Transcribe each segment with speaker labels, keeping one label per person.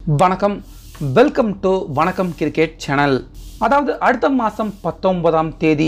Speaker 1: வணக்கம் welcome to வணக்கம் cricket channel அதாவது அடுத்த மாதம் பத்தொன்பதாம் தேதி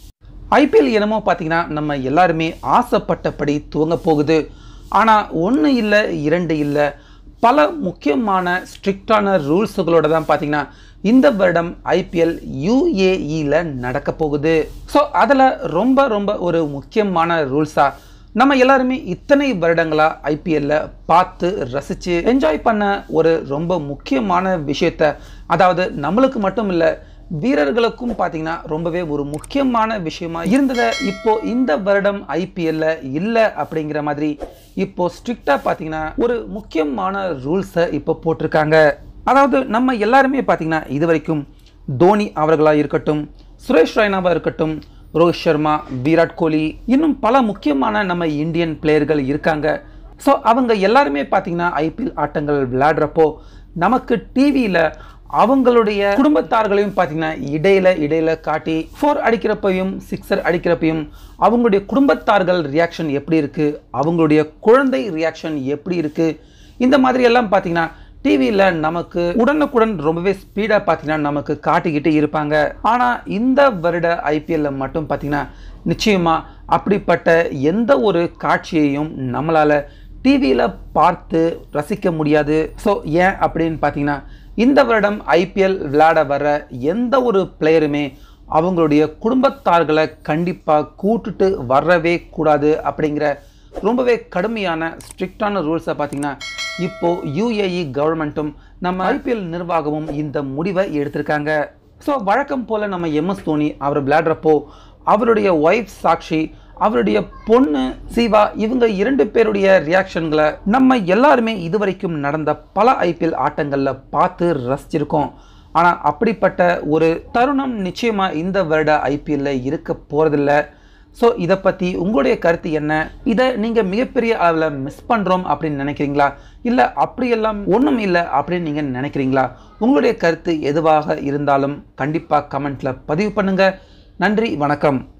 Speaker 1: ஐபிஎல் என்னமோ பார்த்தீங்கன்னா நம்ம எல்லாருமே ஆசைப்பட்டபடி துவங்க போகுது ஆனால் ஒன்று இல்லை இரண்டு இல்லை பல முக்கியமான ஸ்ட்ரிக்டான ரூல்ஸுகளோட தான் பார்த்தீங்கன்னா இந்த வருடம் ஐபிஎல் யூஏஇயில் நடக்க போகுது ஸோ அதில் ரொம்ப ரொம்ப ஒரு முக்கியமான ரூல்ஸாக நம்ம எல்லாருமே இத்தனை வருடங்களா ஐபிஎல்ல பார்த்து ரசித்து என்ஜாய் பண்ண ஒரு ரொம்ப முக்கியமான விஷயத்த அதாவது நம்மளுக்கு மட்டும் இல்லை வீரர்களுக்கும் பார்த்தீங்கன்னா ரொம்பவே ஒரு முக்கியமான விஷயமா இருந்ததை இப்போ இந்த வருடம் ஐபிஎல்ல இல்லை அப்படிங்கிற மாதிரி இப்போ ஸ்ட்ரிக்டாக பார்த்தீங்கன்னா ஒரு முக்கியமான ரூல்ஸை இப்போ போட்டிருக்காங்க அதாவது நம்ம எல்லாருமே பார்த்தீங்கன்னா இது வரைக்கும் தோனி அவர்களாக இருக்கட்டும் சுரேஷ் ரெய்னாவாக இருக்கட்டும் ரோஹித் சர்மா விராட் கோலி இன்னும் பல முக்கியமான நம்ம இந்தியன் பிளேயர்கள் இருக்காங்க ஸோ அவங்க எல்லாருமே பார்த்தீங்கன்னா ஐபிஎல் ஆட்டங்கள் விளையாடுறப்போ நமக்கு டிவியில் அவங்களுடைய குடும்பத்தார்களையும் பார்த்தீங்கன்னா இடையில இடையில காட்டி ஃபோர் அடிக்கிறப்பையும் சிக்ஸர் அடிக்கிறப்பையும் அவங்களுடைய குடும்பத்தார்கள் ரியாக்ஷன் எப்படி இருக்கு அவங்களுடைய குழந்தை ரியாக்ஷன் எப்படி இருக்கு இந்த மாதிரி எல்லாம் பார்த்தீங்கன்னா டிவியில் நமக்கு உடனுக்குடன் ரொம்பவே ஸ்பீடாக பார்த்தீங்கன்னா நமக்கு காட்டிக்கிட்டு இருப்பாங்க ஆனால் இந்த வருட ஐபிஎல்ல மட்டும் பார்த்தீங்கன்னா நிச்சயமாக அப்படிப்பட்ட எந்த ஒரு காட்சியையும் நம்மளால் டிவியில் பார்த்து ரசிக்க முடியாது ஸோ ஏன் அப்படின்னு பார்த்தீங்கன்னா இந்த வருடம் ஐபிஎல் விளையாட வர எந்த ஒரு பிளேயருமே அவங்களுடைய குடும்பத்தார்களை கண்டிப்பாக கூட்டுட்டு வரவே கூடாது அப்படிங்கிற ரொம்பவே கடுமையான ஸ்ட்ரிக்டான ரூல்ஸை பார்த்தீங்கன்னா இப்போ யுஏஇ கவர்மெண்ட்டும் நம்ம ஐபிஎல் நிர்வாகமும் இந்த முடிவை எடுத்திருக்காங்க ஸோ வழக்கம் போல் நம்ம எம்எஸ் தோனி அவர் விளையாடுறப்போ அவருடைய ஒய்ஃப் சாக்ஷி அவருடைய பொண்ணு சிவா இவங்க இரண்டு பேருடைய ரியாக்ஷன்களை நம்ம எல்லாருமே இதுவரைக்கும் நடந்த பல ஐபிஎல் ஆட்டங்களில் பார்த்து ரசிச்சிருக்கோம் ஆனால் அப்படிப்பட்ட ஒரு தருணம் நிச்சயமாக இந்த வருட ஐபிஎல்ல இருக்க போகிறதில்ல ஸோ இதை பற்றி உங்களுடைய கருத்து என்ன இதை நீங்கள் மிகப்பெரிய அளவில் மிஸ் பண்ணுறோம் அப்படின்னு நினைக்கிறீங்களா இல்லை அப்படியெல்லாம் ஒன்றும் இல்லை அப்படின்னு நீங்கள் நினைக்கிறீங்களா உங்களுடைய கருத்து எதுவாக இருந்தாலும் கண்டிப்பாக கமெண்ட்டில் பதிவு பண்ணுங்கள் நன்றி வணக்கம்